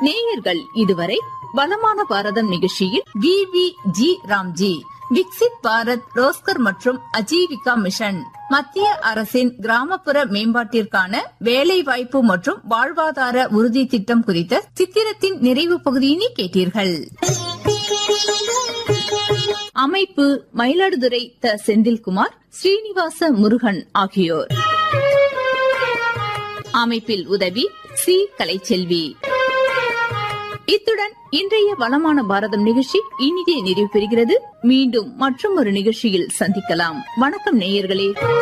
நேயர்கள் இதுவரை வளமான பாரதம் நிகழ்ச்சியில் V B G RAM G Viksit Bharat Rozgar மற்றும் அஜீவிகா மிஷன் மத்திய அரசின் கிராமப்புற மேம்பாட்டிற்கான வேலை வாய்ப்பு மற்றும் வாழ்வாதார உறுதி திட்டம் குறித்த சித்திரத்தின் நிறைவு பகுதியினை கேட்டீர்கள் அமைப்பு மயிலாடுதுறை த செந்தில்குமார் ஸ்ரீனிவாச முருகன் ஆகியோர் அமைப்பில் உதவி சி கலைச்செல்வி இத்துடன் இன்றைய வளமான பாரதம் நிகழ்ச்சி இனிதே நிறைவு பெறுகிறது மீண்டும் மற்றும் ஒரு நிகழ்ச்சியில் சந்திக்கலாம் வணக்கம் நேயர்களே